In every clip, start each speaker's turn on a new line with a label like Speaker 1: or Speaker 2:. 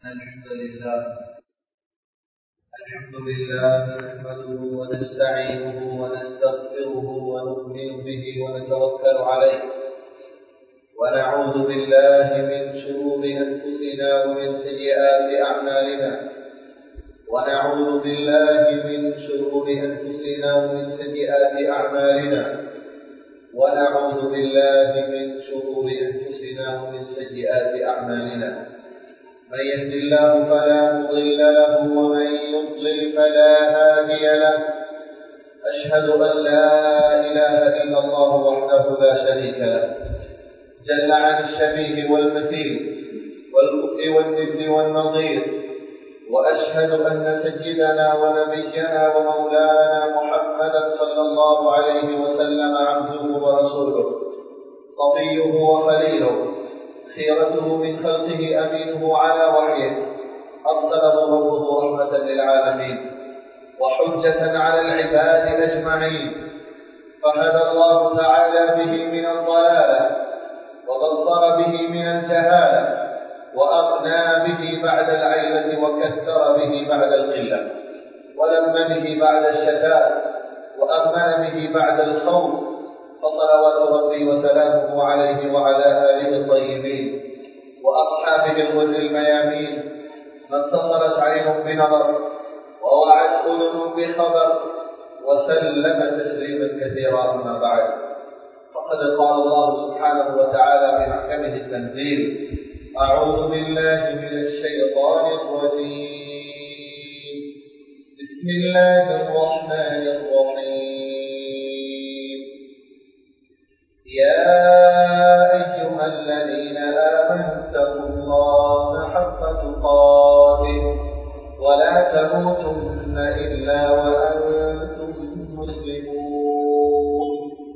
Speaker 1: الحمد لله الحمد لله نحمده ونستعينه ونستغفره ونؤمن به ونتوكل عليه ونعوذ بالله من شرور انفسنا ومن سيئات اعمالنا ونعوذ بالله من شرور انفسنا ومن سيئات اعمالنا ونعوذ بالله من شرور انفسنا ومن سيئات اعمالنا من يهد الله فلا مضل له ومن يضلل فلا هادي له أشهد أن لا إله إلا الله وحده لا شريك له جل عن الشبيه والمثيل والكفء والند والنظير وأشهد أن سيدنا ونبينا ومولانا محمدا صلى الله عليه وسلم عبده ورسوله صفيه وخليله خيرته من خلقه أمينه على وحيه أرسله ربه رحمة للعالمين وحجة على العباد أجمعين فهدى الله تعالى به من الضلالة وبصر به من الجهالة وأغنى به بعد العيلة وكثر به بعد القلة ولم به بعد الشتات وأمن به بعد الخوف فصلوات ربي وسلامه عليه وعلى آله الطيبين وأصحابه الغر الميامين من اتصلت عين بنظر ووعت أذن بخبر وسلم تسليما كثيرا أما بعد فقد قال الله سبحانه وتعالى في محكمه التنزيل أعوذ بالله من الشيطان الرجيم بسم الله الرحمن الرحيم يا أيها الذين آمنوا اتقوا الله حق تقاته ولا تموتن إلا وأنتم مسلمون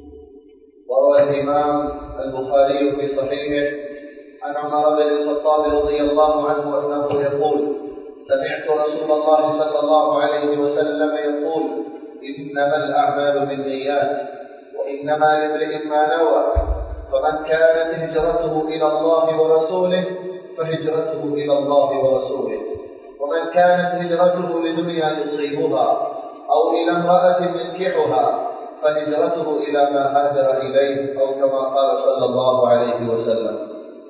Speaker 1: وروى الإمام البخاري في صحيحه عن عمر بن الخطاب رضي الله عنه أنه يقول سمعت رسول الله صلى الله عليه وسلم يقول إنما الأعمال بالنيات وإنما لامرئ ما نوى فمن كانت هجرته إلى الله ورسوله فهجرته إلى الله ورسوله ومن كانت هجرته لدنيا يصيبها أو إلى امرأة ينكحها فهجرته إلى ما هاجر إليه أو كما قال صلى الله عليه وسلم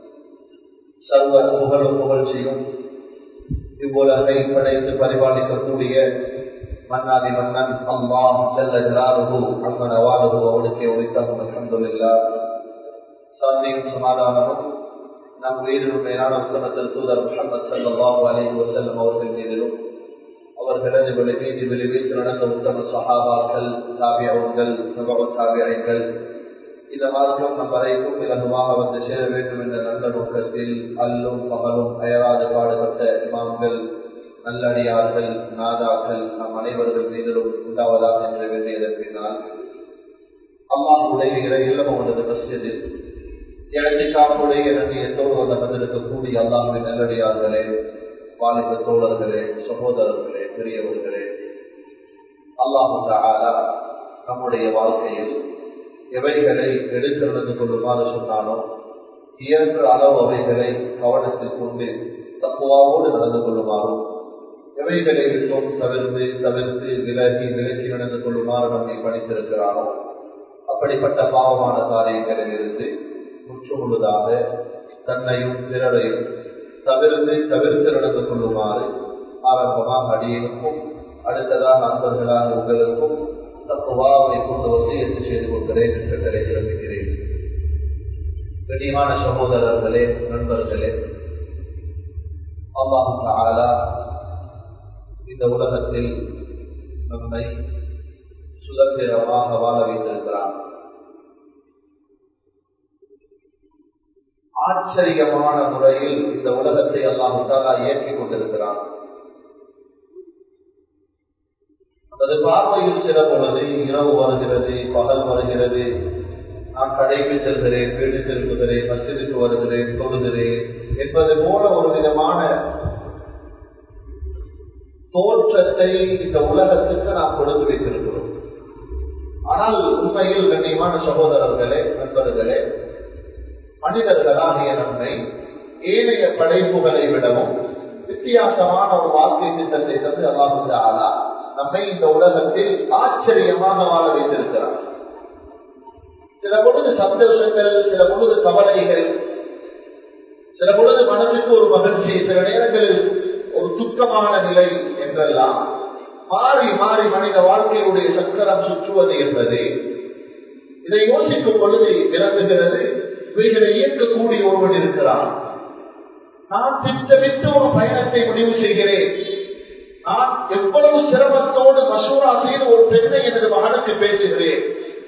Speaker 1: சர்வ புகழும் புகழ்ச்சியும் இவ்வுலகை படைத்து பரிபாலிக்கக்கூடிய மன்னாதி மன்னன் அல்லாஹ் செல்ல ஜலாலுகு அம்மன் அவாலுகு அவனுக்கே உரித்தகும் அல்ஹம்துலில்லா சாந்தியும் சமாதானமும் நம் உயிரினும் மேலான உத்தமத்தில் தூதர் முகமது சல்லாஹு அலைஹி வஸல்லம் அவர்கள் மீதிலும் அவர்களது விளைவீதி விளைவித்து நடந்த உத்தம சஹாபாக்கள் தாபியவர்கள் தாபியங்கள் இந்த மார்க்கம் நம் வரைக்கும் இலகுவாக வந்து சேர வேண்டும் என்ற நல்ல நோக்கத்தில் அல்லும் பகலும் அயராது பாடுபட்ட இமாம்கள் நல்லடியார்கள் நாதாக்கள் நம் அனைவர்கள் மீதிலும் உண்டாவதாக என்று வேண்டியதன் பின்னால் அம்மாவுடைய இறை இல்லம் அவனது மசியதில் இறந்திக்காப்புடைய இறங்கியத்தோடு வந்து வந்திருக்கக்கூடிய அல்லாஹின் நல்லடியார்களே வாலிப தோழர்களே சகோதரர்களே பெரியவர்களே அல்லாஹு நம்முடைய வாழ்க்கையில் எவைகளை எடுத்து நடந்து கொள்ளுமாறு சொன்னாலும் இயன்ற அளவு அவைகளை கவனத்தில் கொண்டு தப்புவாவோடு நடந்து கொள்ளுமாறும் எவைகளை விட்டும் தவிர்த்து தவிர்த்து விலகி விலக்கி நடந்து கொள்ளுமாறு நம்மை படித்திருக்கிறானோ அப்படிப்பட்ட பாவமான காரியங்களில் இருந்து முற்றுமுழுதாக தன்னையும் பிறரையும் தவிர்த்து தவிர்த்து நடந்து கொள்ளுமாறு ஆரம்பமாக அடியனுக்கும் அடுத்ததாக நண்பர்களாக உங்களுக்கும் தப்புவாவை கொண்டு வசியத்து செய்து கொள்கிறேன் என்று கரை விரும்புகிறேன் கனிமான சகோதரர்களே நண்பர்களே அல்லாஹு இந்த உலகத்தில் நம்மை சுதந்திரமாக வாழ வைத்திருக்கிறான் ஆச்சரியமான முறையில் இந்த உலகத்தை அல்லாஹு தாலா இயக்கிக் கொண்டிருக்கிறான் அது பார்வையில் சில பொழுது இரவு வருகிறது பகல் வருகிறது நான் கடைக்கு செல்கிறேன் வீடு திரும்புகிறேன் மசிதுக்கு வருகிறேன் தொழுகிறேன் என்பது போல ஒரு விதமான தோற்றத்தை இந்த உலகத்துக்கு நாம் கொடுத்து வைத்திருக்கிறோம் ஆனால் உண்மையில் கண்ணியமான சகோதரர்களே நண்பர்களே மனிதர்களாகிய நம்மை ஏனைய படைப்புகளை விடவும் வித்தியாசமான ஒரு வாழ்க்கை திட்டத்தை தந்து அல்லாஹு நம்மை இந்த உலகத்தில் ஆச்சரியமாக வாழ வைத்திருக்கிறார் சில பொழுது சந்தோஷங்கள் சில பொழுது கவலைகள் சில பொழுது மனதுக்கு ஒரு மகிழ்ச்சி சில நேரங்களில் ஒரு துக்கமான நிலை என்றெல்லாம் மாறி மாறி மனித வாழ்க்கையுடைய சக்கரம் சுற்றுவது என்பது இதை யோசிக்கும் பொழுது விளங்குகிறது இவைகளை இயக்கக்கூடிய ஒருவன் இருக்கிறான் நான் திட்டமிட்டு ஒரு பயணத்தை முடிவு செய்கிறேன் நான் எவ்வளவு சிரமத்தோடு மசூரா செய்து ஒரு பெண்ணை எனது மகனுக்கு பேசுகிறேன்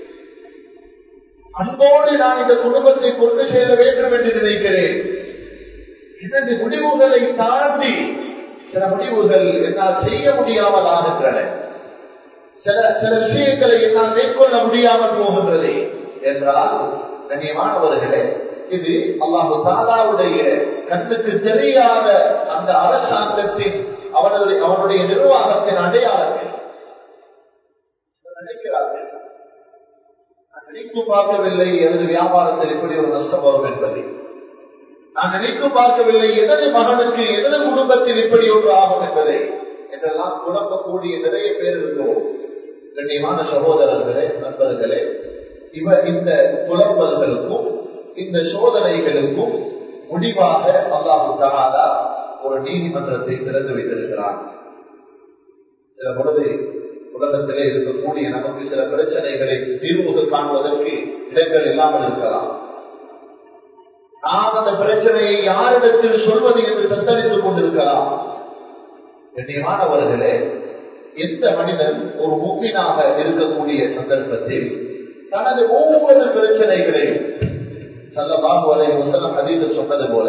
Speaker 1: அன்போடு நான் இந்த குடும்பத்தை கொண்டு செல்ல வேண்டும் என்று நினைக்கிறேன் எனது முடிவுகளை தாண்டி சில முடிவுகள் என்னால் செய்ய முடியாமல் ஆகின்றன சில சில விஷயங்களை என்னால் மேற்கொள்ள முடியாமல் போகின்றது என்றால் கண்ணியமானவர்களே இது அல்லாஹு தாலாவுடைய கண்ணுக்கு தெரியாத அந்த அரசாங்கத்தின் அவனுடைய அவனுடைய நிர்வாகத்தின் அடையாளங்கள் நினைக்கிறார்கள் நினைத்து பார்க்கவில்லை எனது வியாபாரத்தில் எப்படி ஒரு நஷ்டம் வரும் என்பதை நான் நினைத்து பார்க்கவில்லை எனது மகனுக்கு எனது குடும்பத்தில் இப்படி ஒன்று ஆகும் என்பதை என்றெல்லாம் குழப்பக்கூடிய நிறைய பேர் இருக்கிறோம் கண்ணியமான சகோதரர்களே நண்பர்களே இவ இந்த குழப்பல்களுக்கும் இந்த சோதனைகளுக்கும் முடிவாக அல்லாஹு தகாதா ஒரு நீதிமன்றத்தை திறந்து வைத்திருக்கிறார் சில பொழுது உலகத்திலே இருக்கக்கூடிய நமக்கு சில பிரச்சனைகளை தீர்வு காண்பதற்கு இடங்கள் இல்லாமல் இருக்கலாம் நாம் அந்த பிரச்சனையை யாரிடத்தில் சொல்வது என்று தத்தளித்துக் கொண்டிருக்கலாம் கண்ணியமானவர்களே எந்த மனிதன் ஒரு மூக்கினாக இருக்கக்கூடிய சந்தர்ப்பத்தில் தனது ஒவ்வொரு பிரச்சனைகளையும் சல்லபாகுவதை முசல்லம் அதிக சொன்னது போல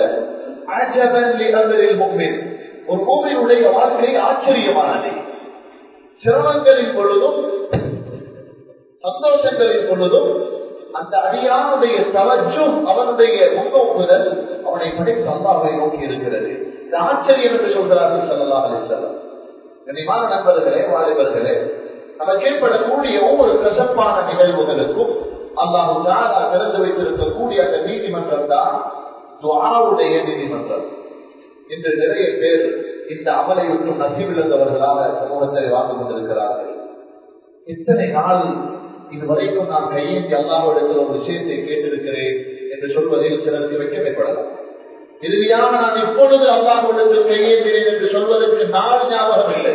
Speaker 1: ஒரு மூவினுடைய வாழ்க்கை ஆச்சரியமானது சிரமங்களின் பொழுதும் சந்தோஷங்களின் பொழுதும் அந்த அடியானுடைய தவற்றும் அவனுடைய முன்னோக்குதல் அவனை படைத்த அல்லாவை நோக்கி இருக்கிறது இது ஆச்சரியம் என்று சொல்கிறார்கள் சல்லா அலிசல்லாம் கனிமான நண்பர்களே வாலிபர்களே நமக்கு ஏற்படக்கூடிய ஒவ்வொரு கசப்பான நிகழ்வுகளுக்கும் அல்லாஹு ஜாலா திறந்து வைத்திருக்கக்கூடிய அந்த நீதிமன்றம் தான் துவாவுடைய நீதிமன்றம் இன்று நிறைய பேர் இந்த அமலை விட்டு நசிவிழந்தவர்களாக சமூகத்தில் வாழ்ந்து கொண்டிருக்கிறார்கள் இத்தனை நாள் இதுவரைக்கும் நான் கையேந்தி அல்லாஹிடத்தில் ஒரு விஷயத்தை கேட்டிருக்கிறேன் என்று சொல்வதில் சிலருக்கு வைக்கப்படலாம் இறுதியாக நான் இப்பொழுது அல்லாஹிடத்தில் கையேந்தினேன் என்று சொல்வதற்கு நாள் ஞாபகம் இல்லை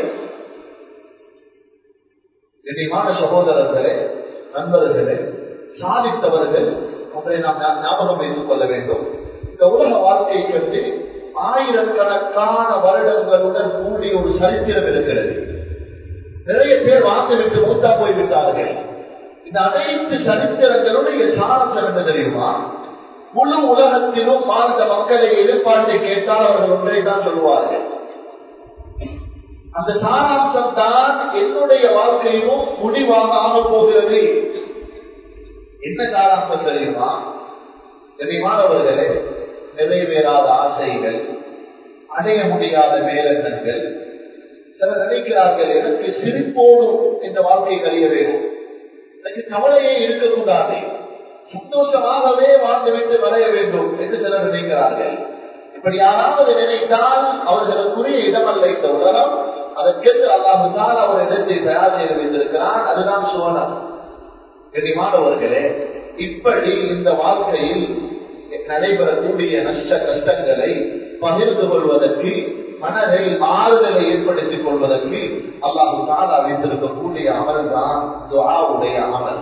Speaker 1: கண்ணியமான சகோதரர்களே நண்பர்களே சாதித்தவர்கள் ஒன்றை நாம் ஞாபகம் வைத்துக் கொள்ள வேண்டும் இந்த உலக வாழ்க்கை பற்றி ஆயிரக்கணக்கான வருடங்களுடன் கூடிய ஒரு சரித்திரம் இருக்கிறது நிறைய பேர் வாழ்ந்துவிட்டு மூத்தா போய்விட்டார்கள் இந்த அனைத்து சரித்திரங்களுடைய சாரசம் என்ன தெரியுமா முழு உலகத்திலும் வாழ்ந்த மக்களை எதிர்பார்த்தை கேட்டால் அவர்கள் ஒன்றை தான் சொல்லுவார்கள் அந்த சாராம்சம் தான் என்னுடைய வாழ்க்கையிலும் முடிவாக ஆக போகிறது என்ன சாராம்சம் தெரியுமா மாணவர்களே நிறைவேறாத ஆசைகள் அடைய முடியாத மேலெண்ணங்கள் சிலர் நினைக்கிறார்கள் எனக்கு சிரிப்போடு இந்த வாழ்க்கை கழிய வேண்டும் எனக்கு கவலையே இருக்கக்கூடாது சந்தோஷமாகவே வாழ்ந்துவிட்டு வரைய வேண்டும் என்று சிலர் நினைக்கிறார்கள் இப்படி யாராவது நினைத்தால் அவர்களுக்குரிய இடமல்ல இந்த உலகம் அதற்கென்று அல்லாஹுதான் அவர் இடத்தை தயார் செய்து வைத்திருக்கிறான் அதுதான் சுவனம் கண்ணியமானவர்களே இப்படி இந்த வாழ்க்கையில் நடைபெறக்கூடிய நஷ்ட கஷ்டங்களை பகிர்ந்து கொள்வதற்கு மனதில் ஆறுதலை ஏற்படுத்திக் கொள்வதற்கு அல்லாஹு தாலா வைத்திருக்கக்கூடிய அமல் தான் துவாவுடைய அமல்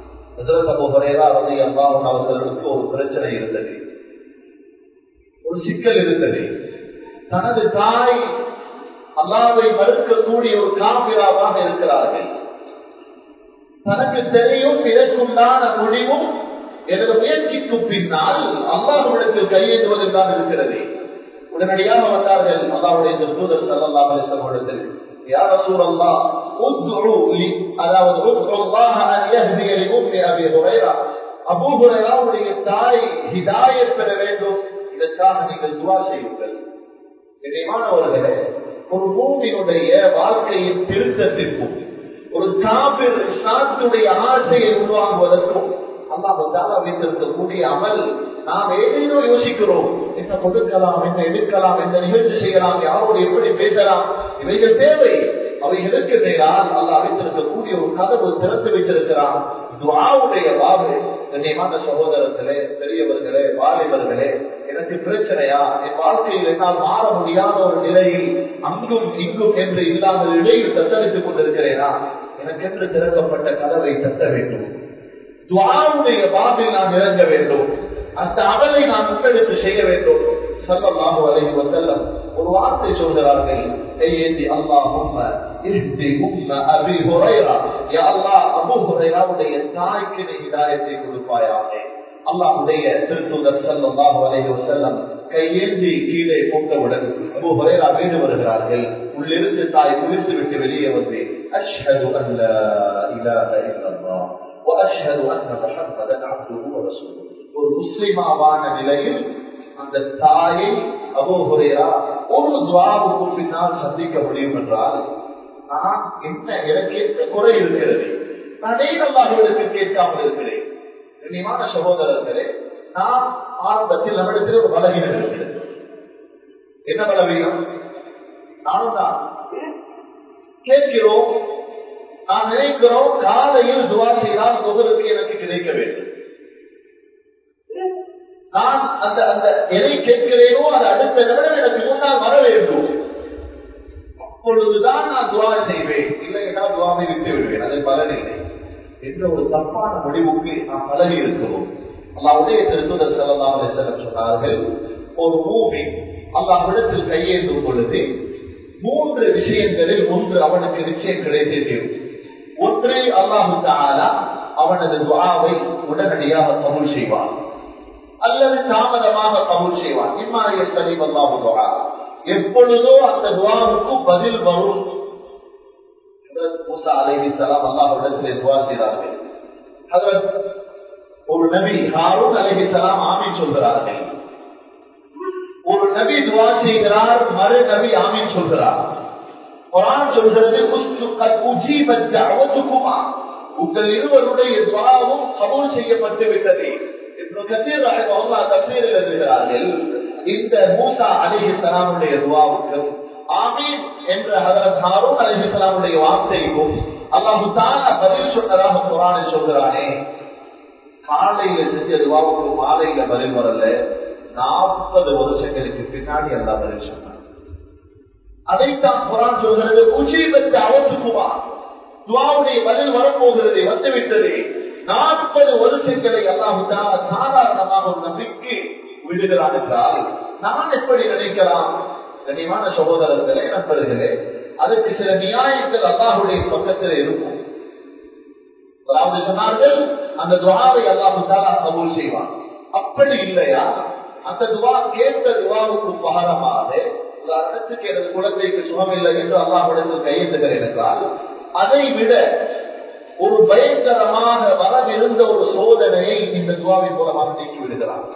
Speaker 1: அல்லாஹன் அவர்களுக்கு ஒரு பிரச்சனை இருந்தது ஒரு சிக்கல் இருந்தது தனது தாய் அல்லாவை மறுக்கக்கூடிய ஒரு காபிராவாக இருக்கிறார்கள் தனக்கு தெரியும் இதற்குண்டான முடிவும் எனது முயற்சிக்கு பின்னால் அல்லாஹுடத்தில் கையேற்றுவதில் தான் இருக்கிறது உடனடியாக வந்தார்கள் அல்லாவுடைய தூதர் சல்லா அலிஸ்லமிடத்தில் யார் சூழல்லா அதாவது அபூஹுரையாவுடைய தாய் ஹிதாயத் பெற வேண்டும் இதற்காக நீங்கள் துவா செய்யுங்கள் இணைமானவர்களே ஒரு பூமியினுடைய வாழ்க்கையின் திருத்தத்திற்கும் ஒரு காபிர் இஸ்லாத்துடைய ஆசையை உருவாக்குவதற்கும் அல்லாஹால வைத்திருக்கக்கூடிய அமல் நாம் ஏதேனோ யோசிக்கிறோம் என்ன கொடுக்கலாம் என்ன எடுக்கலாம் என்ன நிகழ்ச்சி செய்யலாம் யாரோடு எப்படி பேசலாம் இவைகள் தேவை அவைகளுக்கு நேரால் அல்லா வைத்திருக்கக்கூடிய ஒரு கதவு திறந்து வைத்திருக்கிறான் துவாவுடைய வாவு கண்ணியமான சகோதரர்களே பெரியவர்களே வாலிபர்களே எனக்கு பிரச்சனையா என் வாழ்க்கையில் என்னால் மாற முடியாத ஒரு நிலையில் அங்கும் இங்கும் என்று இல்லாமல் இடையில் தத்தளித்துக் கொண்டிருக்கிறேனா எனக்கென்று திறக்கப்பட்ட கதவை தட்ட வேண்டும் துவாவுடைய பாபில் நான் இறங்க வேண்டும் அந்த அமலை நான் முன்னெடுத்து செய்ய வேண்டும் சல்லல்லாஹு அலைஹி வஸல்லம் ஒரு வார்த்தை சொல்கிறார்கள் கையேந்தி அல்லாஹும்ம இஹ்தி உம்ம அபி ஹுரைரா யா அல்லாஹ் அபூ ஹுரைராவுடைய தாய்க்கு நீ ஹிதாயத்தை கொடுப்பாயாக அல்லாஹ்வுடைய திருத்தூதர் ஸல்லல்லாஹு அலைஹி வஸல்லம் கையேந்தி கீழே போட்டவுடன் அபூ ஹுரைரா வீடு வருகிறார்கள் உள்ளிருந்து தாய் குளித்து விட்டு வெளியே வந்து அஷ்ஹது அன் லா இலாஹ இல்லல்லாஹ் واشهد ان محمدا عبده ورسوله ஒரு முஸ்லிமாவான நிலையில் அந்த தாயை அபோகுரையா ஒரு துவாவுக்கு பின்னால் சந்திக்க முடியும் என்றால் நான் என்ன எனக்கு என்ன குறை இருக்கிறது நான் நல்லாஹர்களுக்கு கேட்காமல் இருக்கிறேன் கண்ணியமான சகோதரர்களே நான் ஆரம்பத்தில் நம்மிடத்தில் ஒரு பலகீனம் இருக்கிறது என்ன பலவீனம் நானும் தான் கேட்கிறோம் நாம் நினைக்கிறோம் காலையில் துவா செய்தால் தொகருக்கு எனக்கு கிடைக்க வேண்டும் நான் அந்த அந்த எதை கேட்கிறேனோ அது அடுத்த நிமிடம் எனக்கு முன்னால் வர வேண்டும் அப்பொழுதுதான் நான் துவா செய்வேன் இல்லை என்றால் துவாவை விட்டு விடுவேன் அது பலனில்லை என்ற ஒரு தப்பான முடிவுக்கு நாம் பலகி இருக்கிறோம் அல்லாவுடைய திருத்துதர் செல்லலாம் சொன்னார்கள் ஒரு மூவி அல்லாவிடத்தில் கையேந்தும் பொழுது மூன்று விஷயங்களில் ஒன்று அவனுக்கு நிச்சயம் கிடைத்தே தீரும் ஒன்று அல்லாஹு தாலா அவனது துவாவை உடனடியாக கபூல் செய்வான் அல்லது தாமதமாக கபூல் செய்வான் இம்மாய சலீம் அல்லாஹு துவா எப்பொழுதோ அந்த துவாவுக்கு பதில் வரும் மூசா அலைஹி சலாம் அல்லாஹ்விடத்திலே துவா செய்தார்கள் ஹஜரத் ஒரு நபி ஹாரூன் அலைஹி சலாம் ஆமீன் சொல்கிறார்கள் ஒரு நபி துவா செய்கிறார் மறு நபி ஆமீன் சொல்கிறார் குரான் சொல்கிறது உங்கள் இருவருடைய துவாவும் கபூல் செய்யப்பட்டு விட்டது எழுதுகிறார்கள் இந்த மூசா அலிஹி சலாமுடைய துவாவுக்கும் ஆமீன் என்ற ஹாரூன் அலிஹி சலாமுடைய வார்த்தைக்கும் அல்லாஹு தானா பதில் சொன்னதாக குரானை சொல்கிறானே காலையில செஞ்ச துவாவுக்கு மாலையில பதில் வரல நாற்பது வருஷங்களுக்கு பின்னாடி அல்லா பதில் சொன்னார் அதைத்தான் குரான் சொல்கிறது உஜீபத்தை அவசுக்குமா துவாவுடைய பதில் வரப்போகிறது வந்துவிட்டது நாற்பது வருஷங்களை அல்லாஹுதான் சாதாரணமாக ஒரு நம்பிக்கை விடுகிறான் என்றால் நான் எப்படி நினைக்கலாம் கனிமான சகோதரர்களே நண்பர்களே அதுக்கு சில நியாயங்கள் அல்லாஹுடைய பக்கத்தில் இருக்கும் அதாவது சொன்னார்கள் அந்த துவாவை அல்லாஹுதான் கபூல் செய்வான் அப்படி இல்லையா அந்த துவா கேட்ட துவாவுக்கு பாரமாக உதாரணத்துக்கு எனது குழந்தைக்கு சுகமில்லை என்று அல்லாஹிடத்தில் கையெழுத்துகிறேன் என்றால் அதை விட ஒரு பயங்கரமாக வரவிருந்த ஒரு சோதனையை இந்த துவாவின் மூலமாக நீக்கி விடுகிறார்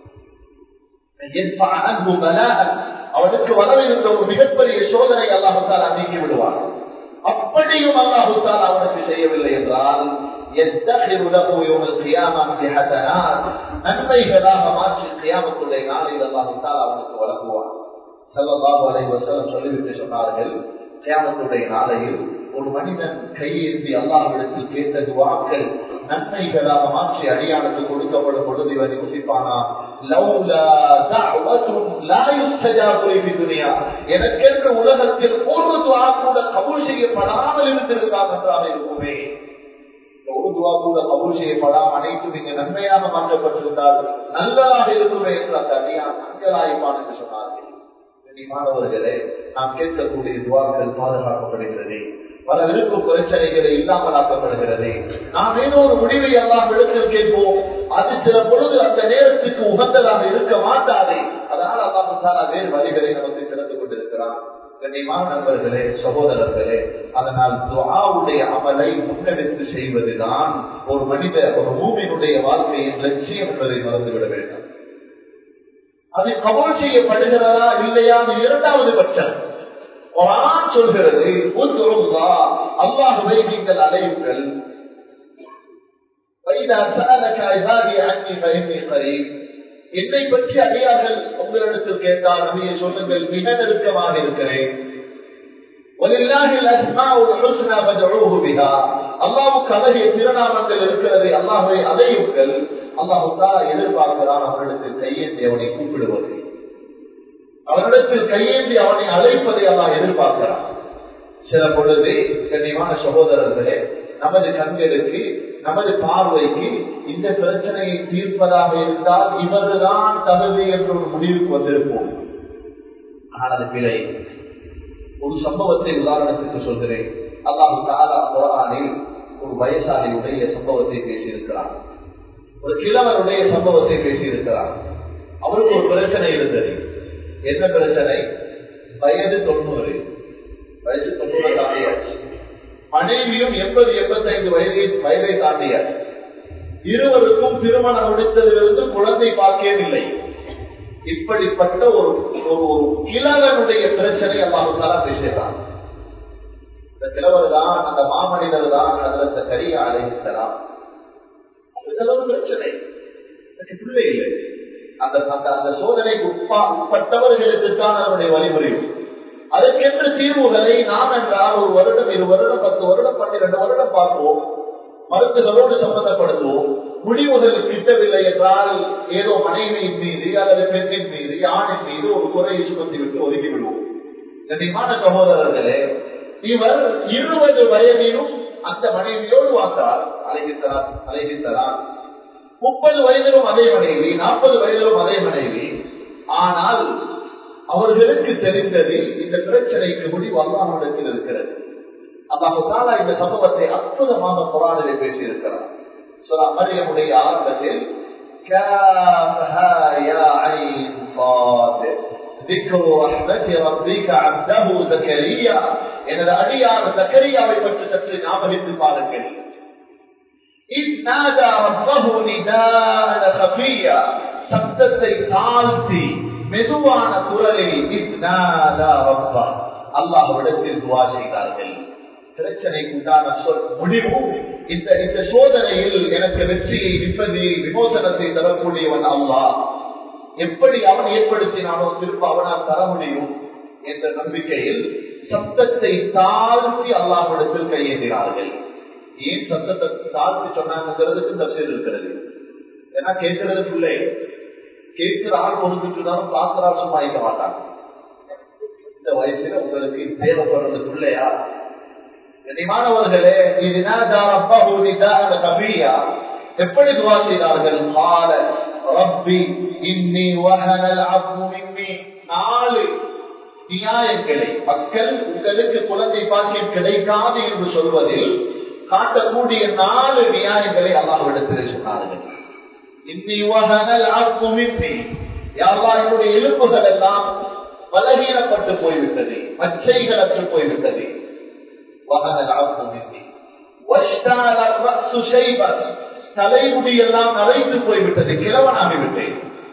Speaker 1: அவனுக்கு வரவிருந்த ஒரு மிகப்பெரிய சோதனை அல்லாஹால் நீக்கி விடுவார் அப்படியும் அல்லாஹுத்தால் அவனுக்கு செய்யவில்லை என்றால் நன்மைகளாக மாற்றி கியாமத்துடைய நாளில் அல்லாஹுத்தால் அவனுக்கு வழங்குவான் செல்லல்லாஹு அலைஹி வஸல்லம் சொல்லிவிட்டு சொன்னார்கள் கியாமத்துடைய நாளையில் ஒரு மனிதன் கையேந்தி அல்லாஹ்விடத்தில் கேட்ட துவாக்கள் நன்மைகளாக மாற்றி அடியானுக்கு கொடுக்கப்படும் பொழுது இவன் யோசிப்பானா லவ்லா தஅவத்தும் லா யுஸ்தஜாபு லி துனியா எனக்கென்று உலகத்தில் ஒரு துவா கூட கபூல் செய்யப்படாமல் இருந்திருந்தால் நன்றாக இருக்குமே ஒரு துவா கூட கபூல் செய்யப்படாம அனைத்தும் இங்கு நன்மையாக மாற்றப்பட்டிருந்தால் நல்லதாக இருக்குமே என்று அந்த அடியான் அங்கலாய்ப்பான் என்று சொன்னார்கள் மாணவர்களே நாம் கேட்கக்கூடிய துவாக்கள் பாதுகாக்கப்படுகிறது பல விருப்பு பிரச்சனைகளை இல்லாமல் ஆக்கப்படுகிறது நாம் ஏதோ ஒரு முடிவை எல்லாம் இடத்தில் கேட்போம் அது சில பொழுது அந்த நேரத்துக்கு உகந்ததாக இருக்க மாட்டாதே அதனால் அல்லாமத்தாலா வேறு வழிகளை நமக்கு திறந்து கொண்டிருக்கிறான் கண்ணியமான நண்பர்களே சகோதரர்களே அதனால் துவாவுடைய அமலை முன்னெடுத்து செய்வதுதான் ஒரு மனித ஒரு பூமியினுடைய வாழ்க்கையின் லட்சியம் என்பதை மறந்துவிட வேண்டும் அது கபோல் செய்யப்படுகிறதா இல்லையா இரண்டாவது பட்சம் குரான் சொல்கிறது அல்லாஹுவை நீங்கள் அலையுங்கள் فإذا سألك عبادي عني فإني قريب என்னை பற்றி அடியார்கள் உங்களிடத்தில் கேட்டால் நபியை சொல்லுங்கள் மிக நெருக்கமாக இருக்கிறேன் அல்லாவுக்கு அழகிய திருநாமங்கள் இருக்கிறது அல்லாஹை அதையுங்கள் அல்லாஹு தாரா எதிர்பார்க்கிறான் அவரிடத்தில் கையேந்தி அவனை கூப்பிடுவது அவரிடத்தில் கையேந்தி அவனை அழைப்பதை அல்லாஹ் எதிர்பார்க்கிறான் சில பொழுது கண்ணியமான சகோதரர்களே நமது கண்களுக்கு நமது பார்வைக்கு இந்த பிரச்சனையை தீர்ப்பதாக இருந்தால் இவருதான் தகுதி என்ற ஒரு முடிவுக்கு வந்திருப்போம் ஆனால் அது பிழை ஒரு சம்பவத்தை உதாரணத்துக்கு சொல்கிறேன் அல்லாஹு தாலா குரானில் ஒரு வயசாளியுடைய சம்பவத்தை பேசியிருக்கிறார் ஒரு கிழவனுடைய சம்பவத்தை பேசியிருக்கிறார் அவருக்கு ஒரு பிரச்சனை இருந்தது என்ன பிரச்சனை வயது தொண்ணூறு வயசு தொண்ணூறு தாண்டியாச்சு மனைவியும் எண்பது எண்பத்தைந்து வயதை வயதை தாண்டியாச்சு இருவருக்கும் திருமணம் முடித்ததிலிருந்து குழந்தை பார்க்கவில்லை இப்படிப்பட்ட ஒரு ஒரு கிழவனுடைய பிரச்சனை அல்லாஹாலா பேசுகிறான் இந்த கிழவர் தான் அந்த மாமனிதர் தான் அதுல கரிய அழைக்கலாம் பிரச்சனை பிள்ளை இல்லை அந்த அந்த அந்த சோதனைக்கு உட்பா உட்பட்டவர்களுக்கு தான் அதனுடைய வழிமுறையும் அதற்கென்று தீர்வுகளை நாம் என்றால் ஒரு வருடம் இரு வருடம் பத்து வருடம் பன்னிரண்டு வருடம் பார்ப்போம் மருந்துகளோடு சம்பந்தப்படுத்துவோம் முடிவுகள் கிட்டவில்லை என்றால் ஏதோ மனைவியின் மீது அல்லது பெண்ணின் மீது ஆணின் மீது ஒரு குறையை சுமத்தி விட்டு ஒதுக்கி விடுவோம் கண்ணியமான சகோதரர்களே இவர் இருபது வயதிலும் அந்த மனைவியோடு வாழ்ந்தார் அழைகித்தரார் அழைகித்தரார் முப்பது வயதிலும் அதே மனைவி நாற்பது வயதிலும் அதே மனைவி ஆனால் அவர்களுக்கு தெரிந்தது இந்த பிரச்சனைக்கு முடிவு அல்லாஹிடத்தில் இருக்கிறது அல்லாஹால இந்த சம்பவத்தை அற்புதமாக புராணிலே பேசியிருக்கிறார் சுரா மரியமுடைய ஆரம்பத்தில் எனது அடியார் சக்கரியாவை பற்றி சற்று ஞாபகித்து பாருங்கள் சப்தத்தை தாழ்த்தி மெதுவான குரலில் அல்லாஹ்விடத்தில் துவா செய்தார்கள் பிரச்சனைக்கு உண்டான சொல் முடிவு இந்த இந்த சோதனையில் எனக்கு வெற்றியை நிம்மதி விமோசனத்தை தரக்கூடியவன் அல்லா எப்படி அவன் ஏற்படுத்தினானோ திரும்ப அவனால் தர முடியும் என்ற நம்பிக்கையில் சப்தத்தை தாழ்த்தி அல்லாஹ்விடத்தில் கையேந்தினார்கள் ஏன் சப்தத்தை தாழ்த்தி சொன்னாங்கிறதுக்கு தப்சீர் இருக்கிறது ஏன்னா கேட்கறது பிள்ளை கேட்கிற ஆள் கொடுத்துட்டு பார்க்கிற ஆள் சும்மா இருக்க மாட்டாங்க இந்த வயசுல உங்களுக்கு தேவைப்படுறது பிள்ளையா கனிமானவர்களே கபியா எப்படி துவா செய்தார்கள் கால ரப்பி இன்னி வஹனல் அஃபு மின்னி நாலு நியாயங்களை மக்கள் உங்களுக்கு குழந்தை பாக்கியம் கிடைக்காது என்று சொல்வதில் காட்டக்கூடிய நாலு நியாயங்களை அல்லாஹ்விடத்தில் சொன்னார்கள் இன்னி வஹனல் அஃபு மின்னி யாரா என்னுடைய எலும்புகள் எல்லாம் பலகீனப்பட்டு போய்விட்டது மச்சைகள் அற்று போய்விட்டது தலைமுடி எல்லாம் நரைத்து போய்விட்டது கிழவனாகிவிட்டேன்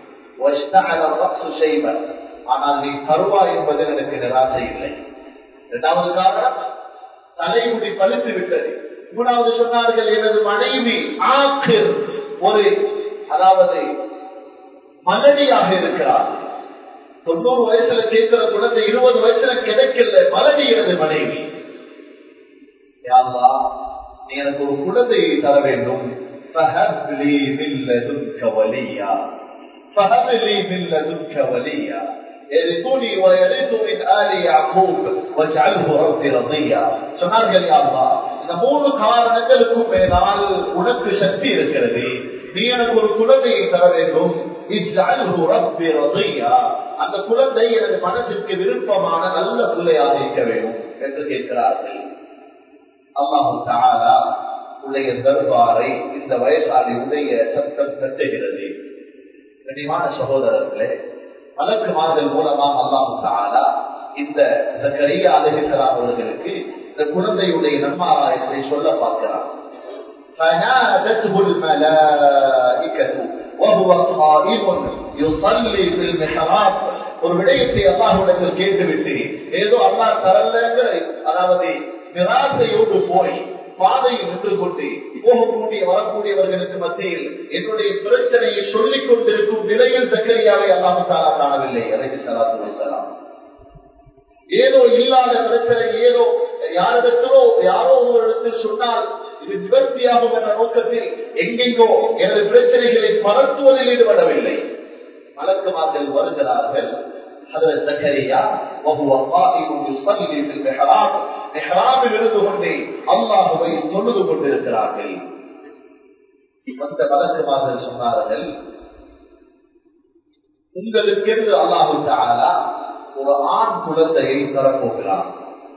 Speaker 1: ஆனால் நீ தருவா என்பதில் எனக்கு நிராசை இல்லை இரண்டாவது காரணம் தலைமுடி பழுத்து விட்டது மூணாவது சொன்னார்கள் எனது மனைவி ஆக்கு ஒரு அதாவது மலடியாக இருக்கிறார் தொண்ணூறு வயசுல கேட்கிற குழந்தை இருபது வயசுல கிடைக்கல மலடி எனது மனைவி யாழ்லா நீ எனக்கு ஒரு குழந்தையை தர வேண்டும் فهبلي من لدنك وليا فهبلي من لدنك وليا يرثني ويرث من آل يعقوب واجعله ربي رضيا சொன்னார்கள் யாழ்லா இந்த மூணு காரணங்களுக்கும் மேலால் உனக்கு சக்தி இருக்கிறது நீ எனக்கு ஒரு குழந்தையை தர வேண்டும் அந்த குழந்தை எனது மனதிற்கு விருப்பமான நல்ல பிள்ளையாக இருக்க வேண்டும் என்று கேட்கிறார்கள் அல்லாஹு தாலா உடைய தர்பாரை இந்த வயசாளி உடைய சத்தம் தட்டுகிறது கனிமான சகோதரர்களே மலக்குமார்கள் மூலமாக அல்லாஹு தாலா இந்த கரிய அழகிக்கிறார் அவர்களுக்கு இந்த குழந்தையுடைய நன்மாராயத்தை சொல்ல பார்க்கிறார் فنادته الملائكة وهو قائم يصلي في المحراب ஒரு விடயத்தை அல்லாஹுடத்தில் கேட்டுவிட்டு ஏதோ அல்லாஹ் தரலங்கிற அதாவது நிராசையோடு போய் பாதையில் நின்று கொண்டு போகக்கூடிய வரக்கூடியவர்களுக்கு மத்தியில் என்னுடைய பிரச்சனையை சொல்லிக் கொண்டிருக்கும் நிலையில் சக்கரியாவை அல்லாமத்தாலா காணவில்லை அலைக்கு சலாத்து வசலாம் ஏதோ இல்லாத பிரச்சனை ஏதோ யாரிடத்திலோ யாரோ ஒருவரிடத்தில் சொன்னால் இது நிவர்த்தியாகும் என்ற நோக்கத்தில் எங்கெங்கோ எனது பிரச்சனைகளை பரத்துவதில் ஈடுபடவில்லை மலக்குமார்கள் வருகிறார்கள் இருந்து கொண்டே அல்லாஹுவை தொழுது கொண்டிருக்கிறார்கள் வந்த வழக்குமார்கள் சொன்னார்கள் உங்களுக்கென்று அல்லாஹு தாலா ஒரு ஆண் குழந்தையை தரப்போகிறார்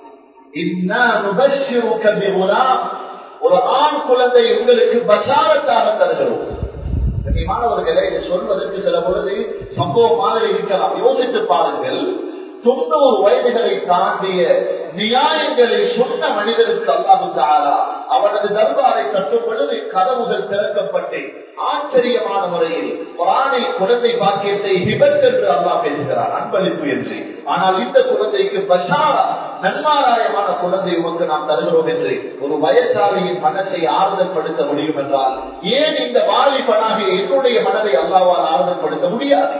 Speaker 1: ஒரு ஆண் குழந்தை உங்களுக்கு பசாரத்தாக தருகிறோம் மாணவர்களை சொல்வதற்கு சில பொழுது சம்பவம் மாதிரி இருக்கலாம் யோசித்து பாருங்கள் தொண்ணூறு வயதுகளை தாண்டிய நியாயங்களை சொன்ன மனிதருக்கு அல்லாஹு தாரா அவனது தர்பாரை கட்டும் பொழுது கதவுகள் திறக்கப்பட்டு ஆச்சரியமான முறையில் புராணை குழந்தை பாக்கியத்தை ஹிபத் என்று அல்லாஹ் பேசுகிறார் அன்பளிப்பு என்று ஆனால் இந்த குழந்தைக்கு பஷாரா நன்மாராயமான குழந்தை உமக்கு நாம் தருகிறோம் என்று ஒரு வயசாளியின் மனத்தை ஆறுதல் படுத்த முடியும் என்றால் ஏன் இந்த வாலிபனாகிய என்னுடைய மனதை அல்லாவால் ஆறுதல் படுத்த முடியாது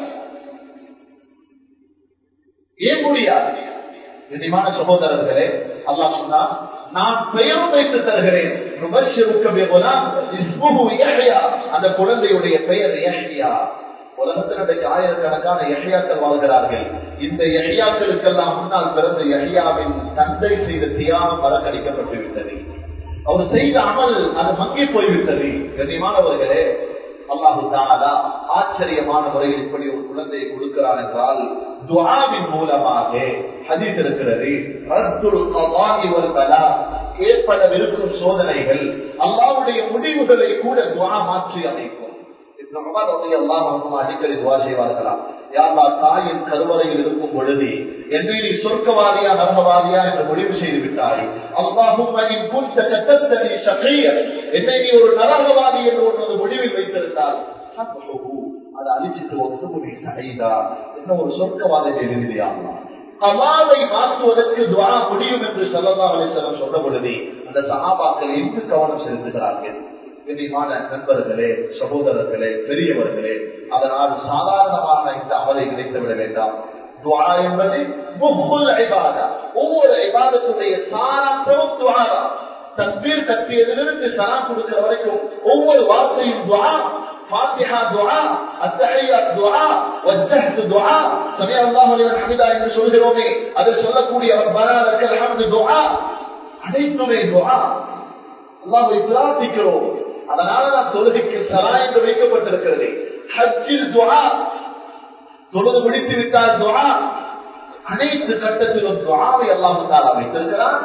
Speaker 1: ஏன் முடியாது இனிமான சகோதரர்களே அல்லாஹ் சொன்னார் நான் பெயரும் வைத்து தருகிறேன் அந்த குழந்தையுடைய பெயர் யஹ்யா உலகத்தினுடைய ஆயிரக்கணக்கான எஹியாக்கள் வாழ்கிறார்கள் இந்த எஹியாக்களுக்கெல்லாம் முன்னால் பிறந்த எஹியாவின் தந்தை செய்த தியானம் மறக்கடிக்கப்பட்டு விட்டது அவர் செய்த அமல் அது மங்கி போய்விட்டது கண்ணியமானவர்களே அல்லாஹு தானா ஆச்சரியமான முறையில் இப்படி ஒரு குழந்தையை கொடுக்கிறார் என்றால் துவாவின் மூலமாக ஹதீஸ் இருக்கிறது ஏற்படவிருக்கும் சோதனைகள் அல்லாவுடைய முடிவுகளை கூட துவா மாற்றி அமைக்கும் அடிக்கடி துவா செய்வார்களாம் யாரா தாயின் கருவறையில் இருக்கும் பொழுது என்னை நீ சொர்க்கவாதியா நரகவாதியா என்று முடிவு செய்து விட்டாய் அல்லாஹும் என்னை நீ ஒரு நரகவாதி என்று ஒரு முடிவில் வைத்திருந்தால் அதை அழிச்சிட்டு ஒத்துமுடி சகைதா என்ன ஒரு சொர்க்கவாதத்தை எழுதியாகலாம் கலாவை மாற்றுவதற்கு துவா முடியும் என்று சொல்லலாம் அலிசலம் சொன்ன பொழுது அந்த சகாபாக்கள் எங்கு கவனம் செலுத்துகிறார்கள் கண்ணியமான நண்பர்களே சகோதரர்களே பெரியவர்களே அதனால் சாதாரணமான இந்த அமலை கிடைத்து விட வேண்டாம் துவா என்பது ஒவ்வொரு ஐபாதத்துடைய சாராந்தமும் துவாரா தன்பீர் கட்டியதிலிருந்து சரா கொடுக்கிற வரைக்கும் ஒவ்வொரு வார்த்தையும் துவா فاتحة دعاء التحية دعاء والجهد دعاء سمع الله لمن حمدا என்று சொல்கிறோமே அதில் சொல்லக்கூடிய ربنا لك الحمد دعاء அனைத்துமே துஆ அல்லாஹ்வை பிரார்த்திக்கிறோம் அதனால தான் தொழுகைக்கு சலா என்று வைக்கப்பட்டிருக்கிறது ஹஜ்ஜில் துஆ தொழுது முடித்து விட்டால் துஆ அனைத்து கட்டத்திலும் துஆவை அல்லாஹ் தாலா வைத்திருக்கிறார்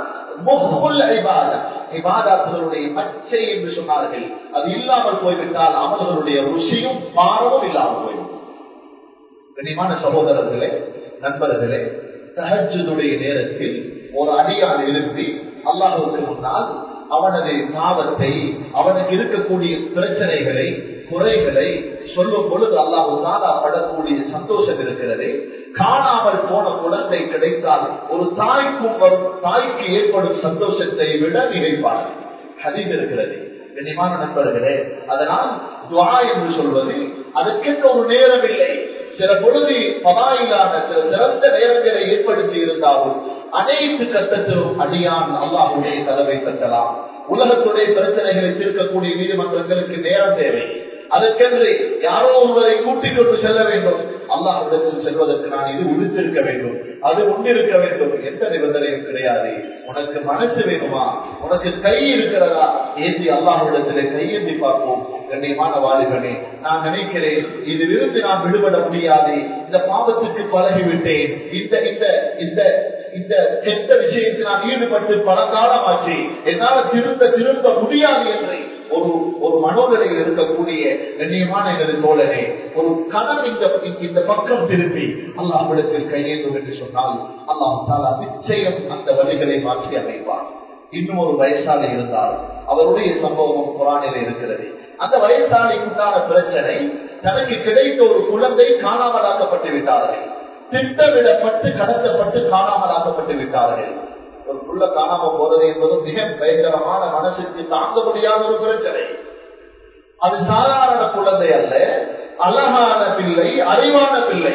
Speaker 1: பச்சை என்று சொன்னார்கள் அது இல்லாமல் போய்விட்டால் அமல்களுடைய ருசியும் பாரமும் இல்லாமல் போய்விடும் கனிமான சகோதரர்களே நண்பர்களே தஹஜுடைய நேரத்தில் ஒரு அடியான் எழுப்பி அல்லாஹுக்கு முன்னால் அவனது பாவத்தை அவனுக்கு இருக்கக்கூடிய பிரச்சனைகளை குறைகளை சொல்லும் பொழுது அல்லாஹு தாலா படக்கூடிய சந்தோஷம் இருக்கிறது காணாமல் போன குழந்தை கிடைத்தால் ஒரு தாய்க்கும் வரும் தாய்க்கு ஏற்படும் சந்தோஷத்தை விட நினைப்பார் ஹதீஸ் இருக்கிறது கண்ணியமான நண்பர்களே அதனால் துவா என்று சொல்வது அதற்கென்ற ஒரு நேரம் இல்லை சில பொழுது பதாயிலான சில சிறந்த நேரங்களை ஏற்படுத்தி இருந்தாலும் அனைத்து கட்டத்திலும் அடியான் அல்லாஹுடைய கதவை தட்டலாம் உலகத்துடைய பிரச்சனைகளை தீர்க்கக்கூடிய நீதிமன்றங்களுக்கு நேரம் தேவை அதற்கென்று யாரோ ஒருவரை கூட்டிக் கொண்டு செல்ல வேண்டும் அல்லாஹிடத்தில் செல்வதற்கு நான் இது உடுத்திருக்க வேண்டும் அது உண்டிருக்க வேண்டும் எந்த நிபந்தனையும் கிடையாது உனக்கு மனசு வேணுமா உனக்கு கை இருக்கிறதா ஏந்தி அல்லாஹிடத்திலே கையேந்தி பார்ப்போம் கண்ணியமான வாலிபனே நான் நினைக்கிறேன் இதிலிருந்து நான் விடுபட முடியாது இந்த பாவத்துக்கு பழகிவிட்டேன் இந்த இந்த இந்த இந்த கெட்ட விஷயத்தில் நான் ஈடுபட்டு பல காலமாச்சு என்னால் திரும்ப திரும்ப முடியாது என்று ஒரு ஒரு மனோநிலையில் இருக்கக்கூடிய கண்ணியமான எனது தோழனே ஒரு கணம் இந்த இந்த பக்கம் திரும்பி அல்லாஹிடத்தில் கையேந்தும் என்று சொன்னால் அல்லாஹ் தாலா நிச்சயம் அந்த வழிகளை மாற்றி அமைப்பார் இன்னும் ஒரு வயசாளி இருந்தால் அவருடைய சம்பவம் புராணில இருக்கிறது அந்த வயசாளிக்கு உண்டான பிரச்சனை தனக்கு கிடைத்த ஒரு குழந்தை காணாமலாக்கப்பட்டு விட்டார்கள் திட்டமிடப்பட்டு கடத்தப்பட்டு காணாமலாக்கப்பட்டு விட்டார்கள் ஒரு புள்ள காணாம போறது என்பது மிக பயங்கரமான மனசுக்கு தாங்க முடியாத ஒரு பிரச்சனை அது சாதாரண குழந்தை அல்ல அழகான பிள்ளை அறிவான பிள்ளை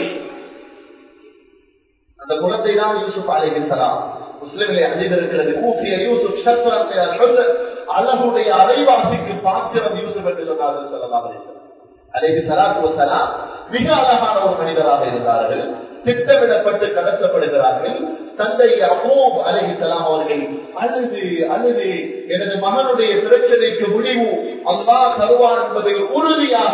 Speaker 1: அந்த குழந்தை தான் யூசுப் அலைகின்றலாம் முஸ்லிமிலே அறிந்திருக்கிறது ஊற்றிய யூசுப் சத்ரத்தை அழகுடைய அரைவாசிக்கு பாத்திரம் யூசுப் என்று சொன்னார்கள் சொல்லலாம் அலைஹி சலாத்து வசலாம் மிக அழகான ஒரு மனிதராக இருந்தார்கள் திட்டமிடப்பட்டு கடத்தப்படுகிறார்கள் தந்தை அபோப் அலஹி சலாம் அவர்கள் அழுது அழுது எனது மகனுடைய பிரச்சனைக்கு முடிவு அல்லா தருவான் என்பதில் உறுதியாக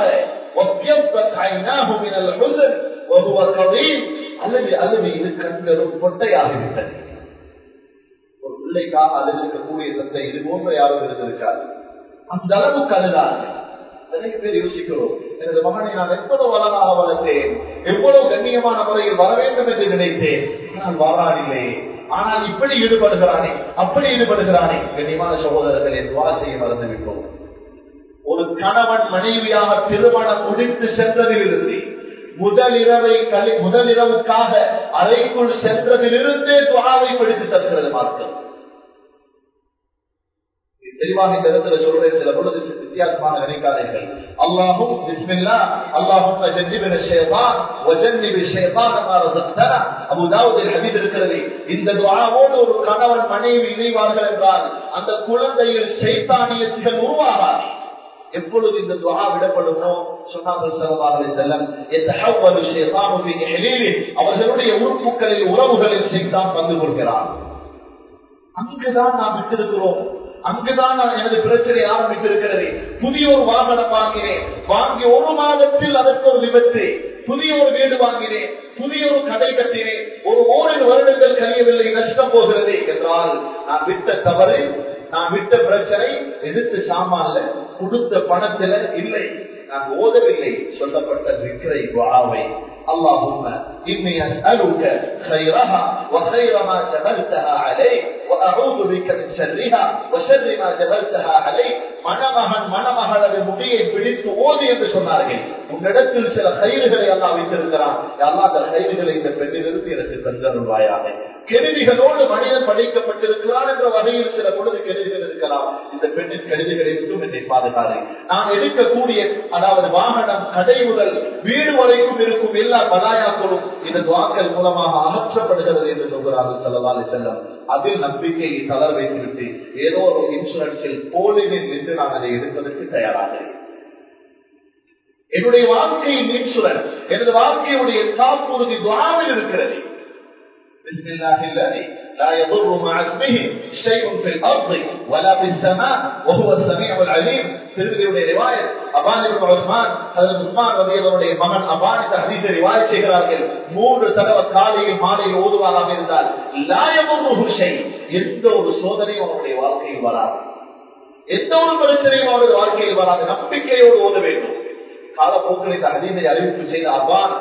Speaker 1: அழுது அழுது இது கண்களும் கொட்டையாகிவிட்டது ஒரு பிள்ளைக்காக அழுதிருக்கக்கூடிய தந்தை இது போன்ற யாரும் இருந்திருக்காது அந்த அளவுக்கு அழுதார்கள் நிறைய பேர் யோசிக்கிறோம் எனது மகனை நான் எவ்வளவு வளராக வளர்த்தேன் எவ்வளவு கண்ணியமான முறையில் வர வேண்டும் என்று நினைத்தேன் நான் வாராடில்லை ஆனால் இப்படி ஈடுபடுகிறானே அப்படி ஈடுபடுகிறானே கண்ணியமான சகோதரர்களே துவா செய்ய மறந்து விட்டோம் ஒரு கணவன் மனைவியாக திருமணம் முடித்து சென்றதிலிருந்து முதலிரவை கலி முதலிரவுக்காக அறைக்குள் சென்றதிலிருந்தே துவாவை படித்து தருகிறது மார்க்கம் தெளிவாக இந்த இடத்துல சொல்றேன் சில பொழுது வித்தியாசமாக நினைக்காதீர்கள் அல்லாஹும் பிஸ்மில்லா அல்லாஹும் ஜன்னிபின ஷேதான் வஜன்னிபி ஷேதான் ரஸக்தனா அபூ தாவூத் ஹதீஸ் இருக்கிறது இந்த துஆவோடு ஒரு கணவன் மனைவி இணைவார்கள் என்றால் அந்த குழந்தையில் ஷைத்தானியத்துகள் உருவாகாது எப்பொழுது இந்த துவா விடப்படுமோ சொன்னார்கள் சரவாக செல்லம் எத்தஹவ்வலு ஷைத்தானு ஃபீ இஹ்லீலி அவர்களுடைய உறுப்புகளில் உறவுகளில் ஷைத்தான் வந்து கொள்கிறான் அங்குதான் நாம் விட்டிருக்கிறோம் அங்குதான் நான் எனது பிரச்சனை ஆரம்பித்திருக்கிறது புதிய ஒரு வாகனம் வாங்கினேன் வாங்கி ஒரு மாதத்தில் அதற்கு ஒரு விபத்து புதிய ஒரு வீடு வாங்கினேன் புதிய ஒரு கடை கட்டினேன் ஒரு ஓரிரு வருடங்கள் கழியவில்லை நஷ்டம் போகிறது என்றால் நான் விட்ட தவறு நான் விட்ட பிரச்சனை எதிர்த்து சாமான்ல கொடுத்த பணத்துல இல்லை நான் ஓதவில்லை சொல்லப்பட்ட விக்கிரை வாவை اللهم إني أسألك خيرها وخير ما جبلتها عليه وأعوذ بك من شرها وشر ما جبلتها عليه மணமகன் மணமகளது முடியை பிடித்து ஓதி என்று சொன்னார்கள் உன்னிடத்தில் சில கயிறுகளை எல்லாம் வைத்திருக்கிறான் எல்லா அந்த கயிறுகளை இந்த பெண்ணிலிருந்து எனக்கு தந்தருவாயாக கெருதிகளோடு மனிதன் படைக்கப்பட்டிருக்கிறான் என்ற வகையில் சில பொழுது கெருதிகள் இருக்கலாம் இந்த பெண்ணின் கெருதிகளை விட்டும் என்னை பாதுகாது நான் எடுக்கக்கூடிய அதாவது வாகனம் கடை முதல் வீடு வரைக்கும் இருக்கும் எல்லா பலாயாக்களும் இந்த துவாக்கள் மூலமாக அகற்றப்படுகிறது என்று சொல்கிறார்கள் செல்லவாறு செல்லம் அதில் நம்பிக்கையை தளர வைத்துவிட்டு ஏதோ ஒரு இன்சூரன்ஸில் போலினில் நின்று நான் அதை எடுப்பதற்கு தயாராக என்னுடைய வாழ்க்கையின் இன்சூரன்ஸ் எனது வாழ்க்கையுடைய காப்புறுதி துவாவில் இருக்கிறது بسم الله الذي لا يضر مع اسمه شيء في الارض ولا في السماء وهو السميع العليم திருமதியுடைய ரிவாயத் அபானி உஸ்மான் ஹஜரத் உஸ்மான் ரலியல்லாஹுடைய மகன் அபானி இந்த ஹதீஸை ரிவாயத் செய்கிறார்கள் மூன்று தடவை காலையில் மாலையில் ஓதுவாராக இருந்தால் லா யமுருஹு ஷை எந்த ஒரு சோதனையும் அவருடைய வாழ்க்கையில் வராது எந்த ஒரு பிரச்சனையும் அவரது வாழ்க்கையில் வராது நம்பிக்கையோடு ஓத வேண்டும் காலப்போக்கில் இந்த ஹதீஸை அறிவிப்பு செய்த அபான்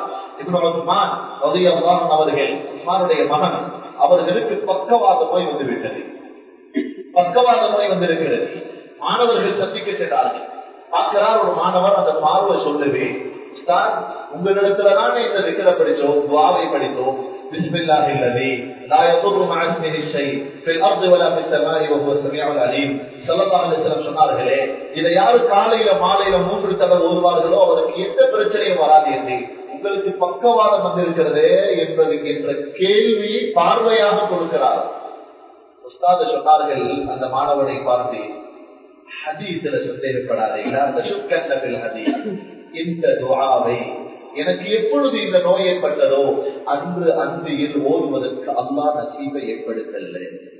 Speaker 1: அவர்கள் உஸ்மானுடைய மகன் அவர்களுக்கு பக்கவாத நோய் வந்து விட்டது பக்கவாத நோய் வந்திருக்கிறது மாணவர்கள் சந்திக்க சென்றார்கள் பார்க்கிறார் ஒரு மாணவர் அந்த பார்வை சொல்லுவே உங்களிடத்துலதானே இந்த விக்கிர படிச்சோம் துவாவை படித்தோம் بسم الله الذي لا يضر مع اسمه شيء في الارض ولا في السماء وهو السميع العليم صلى الله عليه وسلم சொன்னார்களே இதை யாரு காலையில மாலையில மூன்று தடவை ஓதுவார்களோ அவருக்கு எந்த பிரச்சனையும் வராது என்று உங்களுக்கு பக்கவாதம் வந்திருக்கிறது என்பது என்ற கேள்வி பார்வையாக கொடுக்கிறார் உஸ்தாத சொன்னார்கள் அந்த மாணவனை பார்த்து ஹதீஸ்ல சந்தேகப்படாதே அந்த சுக்கத்தில் ஹதீஸ் இந்த துவாவை எனக்கு எப்பொழுது இந்த நோய் ஏற்பட்டதோ அன்று அன்றியில் ஓடுவதற்கு அல்லா நசீபை ஏற்படுத்தல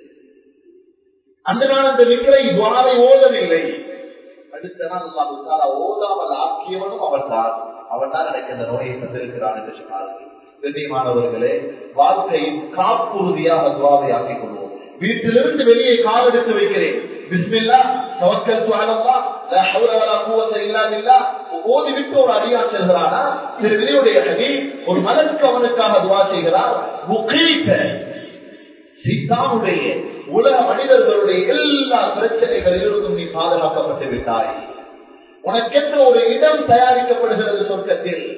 Speaker 1: அந்த நாள் அந்த விக்கிரை துவாவை ஓதவில்லை அடுத்த நாள் அல்லாஹ் ஓதாமல் ஆக்கியவனும் அவன் தான் அவன் தான் எனக்கு இந்த நோயை தந்திருக்கிறான் என்று சொன்னார்கள் கண்ணியமானவர்களே வாழ்க்கையின் காப்புறுதியாக துவாவை ஆக்கிக் கொள்வோம் வீட்டிலிருந்து வெளியே கால் எடுத்து வைக்கிறேன் பிஸ்மில்லா தவக்கல் சுவாலல்லா லா ஹவுல வலா குவத்த இல்லா பில்லாஹ் ஓதி விட்டு ஒரு அடியான் செல்கிறானா திருவிழியுடைய நபி ஒரு மலருக்கு அவனுக்காக துவா செய்கிறார் முகீத்த சீத்தானுடைய உலக மனிதர்களுடைய எல்லா பிரச்சனைகளிலிருந்தும் நீ பாதுகாக்கப்பட்டு விட்டாய் உனக்கென்று ஒரு இடம் தயாரிக்கப்படுகிறது சொர்க்கத்தில்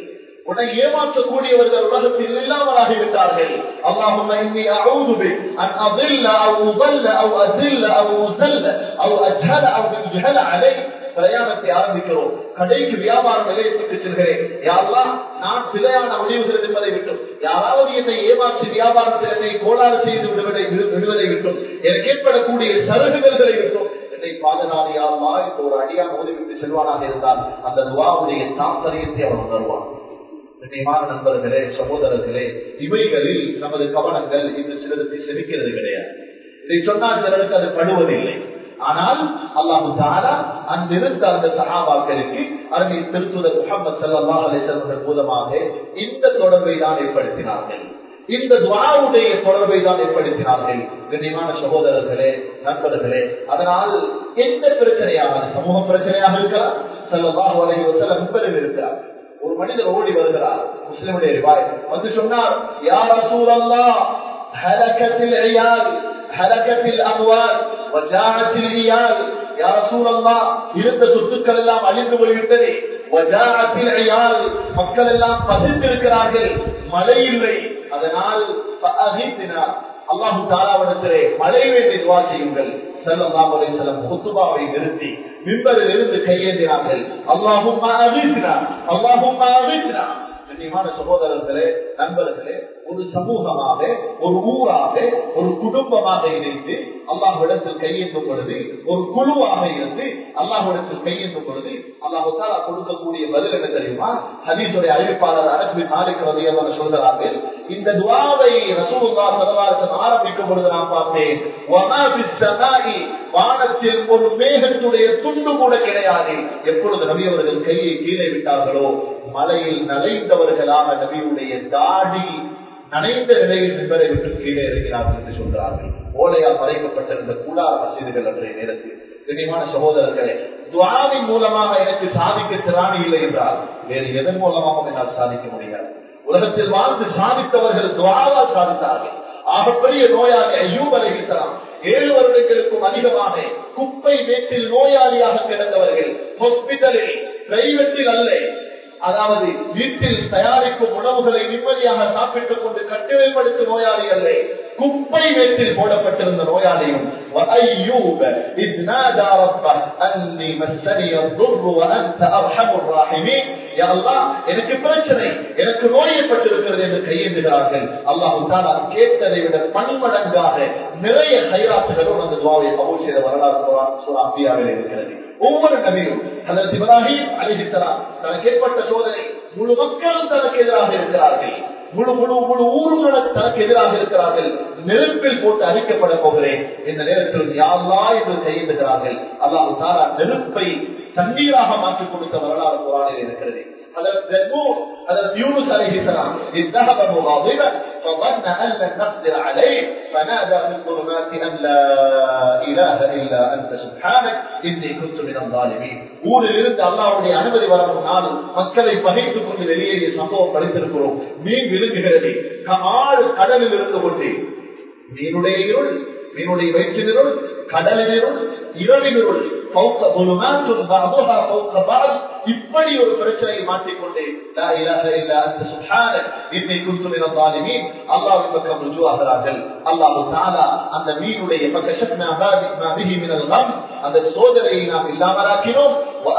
Speaker 2: உன்னை ஏமாற்றக்கூடியவர்கள் உலகத்தில் இல்லாமலாகிவிட்டார்கள் اللهم اني اعوذ بك ان اضل او اضل او اذل او اذل او اجهل او يجهل عليك பிரயாணத்தை ஆரம்பிக்கிறோம் கடைக்கு வியாபார நிலையத்துக்கு செல்கிறேன் யாரெல்லாம் நான் பிழையான முடிவுகள் என்பதை விட்டும் யாராவது என்னை ஏமாற்றி வியாபாரத்தில் என்னை கோளாறு செய்து விடுவதை விடுவதை விட்டும் எனக்கு ஏற்படக்கூடிய சருகுதல்களை விட்டும் என்னை பாதுகாலியாமா இப்போ ஒரு அடியா மோதிவிட்டு செல்வானாக இருந்தால் அந்த துவாவுடைய தாற்பயத்தை அவன் தருவான் கண்ணியமான நண்பர்களே சகோதரர்களே இவைகளில் நமது கவனங்கள் இன்று சிலருக்கு செலுக்கிறது கிடையாது இதை சொன்னால் சிலருக்கு அது படுவதில்லை ஆனால் அல்லாஹு தாரா அங்கிருந்த அந்த சகாபாக்களுக்கு அருமை திருத்துதர் முகமது சல்லா அலிசல்கள் மூலமாக இந்த தொடர்பை தான் ஏற்படுத்தினார்கள் இந்த துவாவுடைய தொடர்பை தான் ஏற்படுத்தினார்கள் கண்ணியமான சகோதரர்களே நண்பர்களே அதனால் எந்த பிரச்சனையாக சமூக பிரச்சனையாக இருக்கலாம் செல்லவாக வலையோ சில முப்பதில் இருக்கிறார் ஒரு மனிதர் ஓடி வருகிறார் முஸ்லிமுடைய ரிவாய் வந்து சொன்னார் யார் சூழல்லா ஹலக்கத்தில் ஐயால் ஹலக்கத்தில் அம்வால் வஜானத்தில் இயால் யார் சூழல்லா இருந்த சொத்துக்கள் எல்லாம் அழிந்து போய்விட்டது வஜானத்தில் ஐயால் மக்கள் எல்லாம் பசித்திருக்கிறார்கள் மழை இல்லை அதனால் அல்லாஹு தாலாவிடத்திலே மழை வேண்டி துவா செய்யுங்கள் செல்லம் செல்லம் குத்துபாவை நிறுத்தி மின்பரில் இருந்து கையேந்தினார்கள் அல்லாஹும் அல்லாஹும் கண்ணியமான சகோதரர்களே நண்பர்களே ஒரு சமூகமாக ஒரு ஊராக ஒரு குடும்பமாக இணைந்து அல்லாஹ்விடத்தில் கையேற்றும் பொழுது ஒரு குழுவாக இருந்து அல்லாஹ்விடத்தில் கையேற்றும் பொழுது அல்லாஹால கொடுக்கக்கூடிய பதில் என்ன தெரியுமா ஹதீஸுடைய அறிவிப்பாளர் அரசு நாளைக்கு அவர் சொல்கிறார்கள் இந்த துவாவை ரசூலுல்லா சதவாரத்தம் ஆரம்பிக்கும் பொழுது நான் பார்த்தேன் வானத்தில் ஒரு மேகத்துடைய துண்டு கூட கிடையாது எப்பொழுது நபி அவர்கள் கையை கீழே விட்டார்களோ மலையில் நனைந்தவர்களாக நபியுடைய தாடி நனைந்த நிலையில் நிபரை விட்டு கீழே இறங்கினார்கள் என்று சொல்கிறார்கள் ஓலையால் மறைக்கப்பட்டிருந்த கூடார மசீதுகள் அன்றைய நேரத்தில் கண்ணியமான சகோதரர்களே துவாவின் மூலமாக எனக்கு சாதிக்க திராணி இல்லை என்றால் வேறு எதன் மூலமாக என்னால் சாதிக்க முடியாது உலகத்தில் வாழ்ந்து சாதித்தவர்கள் துவாவால் சாதித்தார்கள் ஆகப்பெரிய நோயாளி ஐயூப் அலைகித்தலாம் ஏழு வருடங்களுக்கும் அதிகமாக குப்பை வீட்டில் நோயாளியாக கிடந்தவர்கள் ஹாஸ்பிட்டலில் பிரைவேட்டில் அல்ல அதாவது வீட்டில் தயாரிக்கும் உணவுகளை நிம்மதியாக சாப்பிட்டுக் கொண்டு கட்டிலில் படுத்த நோயாளி அல்ல குப்பை வீட்டில் போடப்பட்டிருந்த நோயாளியும் எனக்கு பிரச்சனை எனக்கு நோயப்பட்டிருக்கிறது என்று கையேந்துகிறார்கள் அல்லாஹு தான் கேட்டதை விட பன்மடங்காக நிறைய கைராத்துகளும் அந்த துவாவை கபூல் செய்த வரலாறு அப்பியாவில் இருக்கிறது ஒவ்வொரு நபியும் அதற்கு இப்ராஹிம் அலிஹித்தலாம் தனக்கு ஏற்பட்ட சோதனை முழு மக்களும் தனக்கு எதிராக இருக்கிறார்கள் முழு முழு முழு ஊர்களும் தனக்கு எதிராக இருக்கிறார்கள் நெருப்பில் போட்டு அழிக்கப்பட போகிறேன் இந்த நேரத்தில் யாரா என்று கையெழுகிறார்கள் அல்லாஹ் தாரா நெருப்பை தண்ணீராக மாற்றிக் கொடுத்த வரலாறு குரானில் இருக்கிறது அதற்கு யூனுஸ் عليه السلام ذهب مغاضبا فظن ان لن نقدر عليه فنادى في الظلمات ان لا اله الا انت سبحانك اني كنت من الظالمين ஊரில் இருந்து அல்லாவுடைய அனுமதி வர முன்னால் மக்களை பகைத்துக் கொண்டு வெளியேறிய சம்பவம் படித்திருக்கிறோம் மீன் விழுங்குகிறது ஆறு கடலில் இருந்து கொண்டு மீனுடைய இருள் மீனுடைய வயிற்றினிருள் கடலினிருள் இரவினிருள் இப்படி ஒரு பிரச்சனையை மாற்றிக்கொண்டு அல்லாவின் பக்கம் ருஜுவாகிறார்கள் அல்லாஹு தாலா அந்த மீனுடைய அந்த சோதனையை நாம் இல்லாமலாக்கினோம்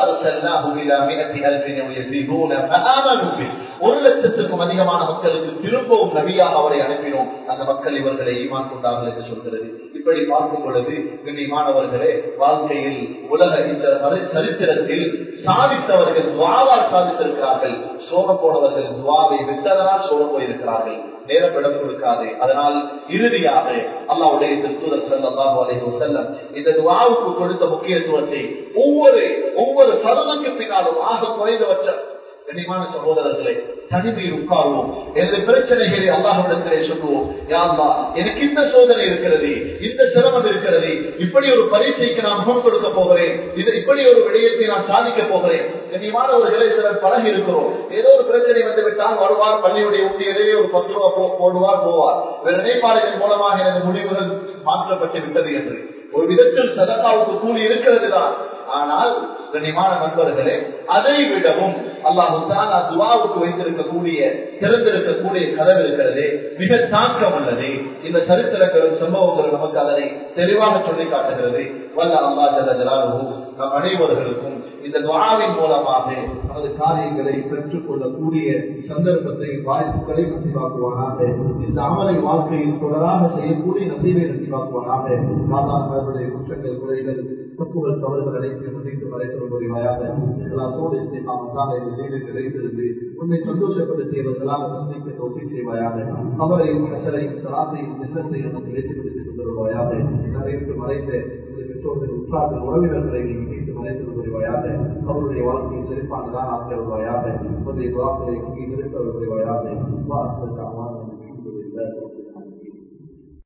Speaker 2: ஒரு லட்சத்துக்கும் அதிகமான மக்களுக்கு திரும்பவும் நபியாக அவரை அனுப்பினோம் அந்த மக்கள் இவர்களை ஈமான் கொண்டார்கள் என்று சொல்கிறது இப்படி பார்க்கும் பொழுது கண்ணியமானவர்களே வாழ்க்கையில் உலக இந்த சரித்திரத்தில் சாதித்தவர்கள் துவாவால் சாதித்திருக்கிறார்கள் சோக போனவர்கள் துவாவை விட்டதனால் சோக போயிருக்கிறார்கள் நேரம் இடம் கொடுக்காது அதனால் இறுதியாக அல்லாவுடைய திருத்தூதர் செல்லம் அலைஹு செல்லம் இந்த துவாவுக்கு கொடுத்த முக்கியத்துவத்தை ஒவ்வொரு ஒவ்வொரு சதனுக்கு பின்னாலும் ஆக குறைந்தவற்ற கனிமான சகோதரர்களே தனிமையில் உட்காருவோம் எனது பிரச்சனைகளை அல்லாஹிடத்திலே சொல்லுவோம் யாருலா எனக்கு இந்த சோதனை இருக்கிறது இந்த சிரமம் இருக்கிறது இப்படி ஒரு பரீட்சைக்கு நான் முகம் கொடுக்க போகிறேன் இது இப்படி ஒரு விடயத்தை நான் சாதிக்க போகிறேன் கனிமானவர்களை சிலர் பழகி இருக்கிறோம் ஏதோ ஒரு பிரச்சனை வந்து விட்டால் வருவார் பள்ளியுடைய ஊழியரே ஒரு பத்து ரூபா போடுவார் போவார் வேறு நினைப்பாளர்கள் மூலமாக எனது முடிவுகள் மாற்றப்பட்டு விட்டது என்று ஒரு விதத்தில் சதகாவுக்கு கூலி இருக்கிறது தான் ஆனால் கண்ணியமான நண்பர்களே அதை விடவும் அல்லாஹு தாலா துவாவுக்கு வைத்திருக்கக்கூடிய திறந்திருக்கக்கூடிய கதவு இருக்கிறது மிக தாக்கம் உள்ளது இந்த சரித்திரங்களும் சம்பவங்கள் நமக்கு அதனை தெளிவாக சொல்லி காட்டுகிறது வல்ல அல்லா ஜல ஜலாலு நம் அனைவர்களுக்கும் இந்த துவாவின் மூலமாக நமது காரியங்களை பெற்றுக் கொள்ளக்கூடிய சந்தர்ப்பத்தை வாய்ப்புகளை நசிவாக்குவானாக இந்த அமலை வாழ்க்கையில் தொடராக செய்யக்கூடிய நசீவை நசிவாக்குவானாக சாதாரண குற்றங்கள் குறைகள் தப்புகள் தவறுகள் அனைத்து மன்னித்து மறைத்தல் புரிவாயாக எல்லாத்தோடு இஸ்லாமுக்காக இந்த தீவை கிடைத்திருந்து உன்னை சந்தோஷப்படுத்தியவர்களாக சந்திக்க தொகை செய்வாயாக அவரையும் மனசரையும் சராத்தையும் சின்னத்தையும் நமக்கு ஏற்றுப்படுத்திக் கொண்டிருவாயாக நிறைவேற்று மறைத்த பெற்றோர்கள் உற்றார்கள் உறவினர்களை நீ மீட்டு மறைத்தல் புரிவாயாக அவருடைய வாழ்க்கையை செழிப்பானதான் ஆக்கியவர்களாயாக உன்னுடைய வாக்களை நிறுத்தவர்களாக வாசலுக்கு அம்மா